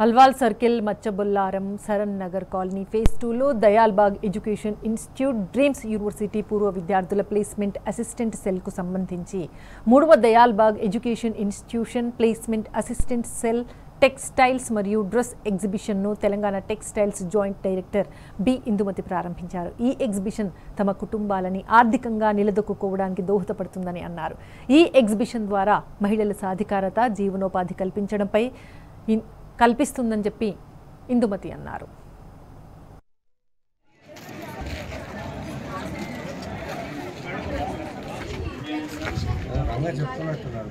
Alwal circle Macchabollaram Saran Nagar colony phase టూలో Dayalbagh education institute dreams university పూర్వ విద్యార్థుల ప్లేస్మెంట్ అసిస్టెంట్ సెల్కు సంబంధించి మూడవ Dayalbagh education institution placement assistant cell textiles మరియు డ్రెస్ ఎగ్జిబిషన్ను Telangana textiles joint director B Indumathi ప్రారంభించారు ఈ ఎగ్జిబిషన్ తమ కుటుంబాలని ఆర్థికంగా నిలదొక్కుకోవడానికి దోహదపడుతుందని అన్నారు ఈ ఎగ్జిబిషన్ ద్వారా మహిళల సాధికారత జీవనోపాధి కల్పించడంపై ఇన్- కల్పిస్తుందని చెప్పి ఇందుమతి అన్నారు రంగా చెప్తున్నట్టున్నాడు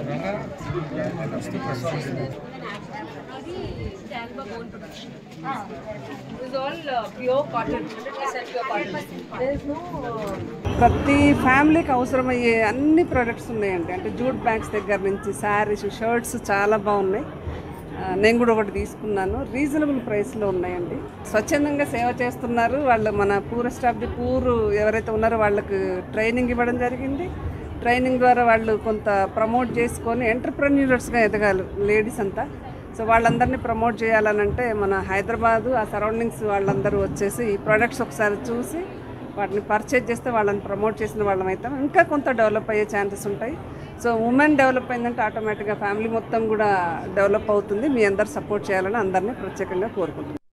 ప్రతి ఫ్యామిలీకి అవసరమయ్యే అన్ని ప్రొడక్ట్స్ ఉన్నాయండి అంటే జూట్ బ్యాగ్స్ దగ్గర నుంచి శారీస్ షర్ట్స్ చాలా బాగున్నాయి ఆ, నేను కూడా ఒకటి తీసుకున్నాను రీజనబుల్ ప్రైస్లో ఉన్నాయండి స్వచ్ఛందంగా సేవ చేస్తున్నారు వాళ్ళు మన పూర్ స్టాఫ్ ది పూర్ ఎవరైతే ఉన్నారో వాళ్ళకు ట్రైనింగ్ ఇవ్వడం జరిగింది ట్రైనింగ్ ద్వారా వాళ్ళు కొంత ప్రమోట్ చేసుకొని ఎంటర్ప్రెన్యూర్స్గా ఎదగాలి లేడీస్ అంతా సో వాళ్ళందరినీ ప్రమోట్ చేయాలనంటే మన హైదరాబాదు ఆ సరౌండింగ్స్ వాళ్ళందరూ వచ్చేసి ఈ ప్రొడక్ట్స్ ఒకసారి చూసి వాటిని పర్చేజ్ చేస్తే వాళ్ళని ప్రమోట్ చేసిన వాళ్ళం అవుతాం ఇంకా కొంత డెవలప్ అయ్యే ఛాన్సెస్ ఉంటాయి సో ఉమెన్ డెవలప్ అయిందంటే ఆటోమేటిక్గా ఫ్యామిలీ మొత్తం కూడా డెవలప్ అవుతుంది మీ అందరు సపోర్ట్ చేయాలని అందరినీ ప్రత్యేకంగా కోరుకుంటున్నాను